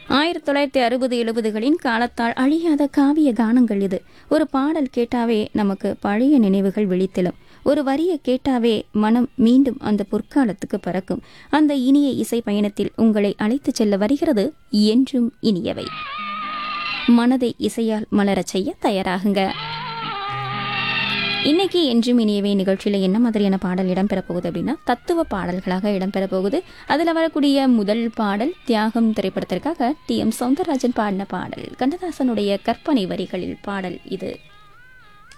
ஆயிரத்தி தொள்ளாயிரத்தி அறுபது எழுபதுகளின் காலத்தால் அழியாத காவிய கானங்கள் இது ஒரு பாடல் கேட்டாவே நமக்கு பழைய நினைவுகள் விழித்தெழும் ஒரு வரியை கேட்டாவே மனம் மீண்டும் அந்த பொற்காலத்துக்கு பறக்கும் அந்த இனிய இசை பயணத்தில் உங்களை அழைத்துச் செல்ல வருகிறது என்றும் இனியவை மனதை இசையால் மலரச் செய்ய தயாராகுங்க இன்னைக்கு என்றும் இனியவே நிகழ்ச்சியில் என்ன மாதிரியான பாடல் இடம்பெற போகுது அப்படின்னா தத்துவ பாடல்களாக இடம்பெற போகுது அதில் வரக்கூடிய முதல் பாடல் தியாகம் திரைப்படத்திற்காக டி எம் சௌந்தரராஜன் பாடின பாடல் கண்ணதாசனுடைய கற்பனை வரிகளில் பாடல் இது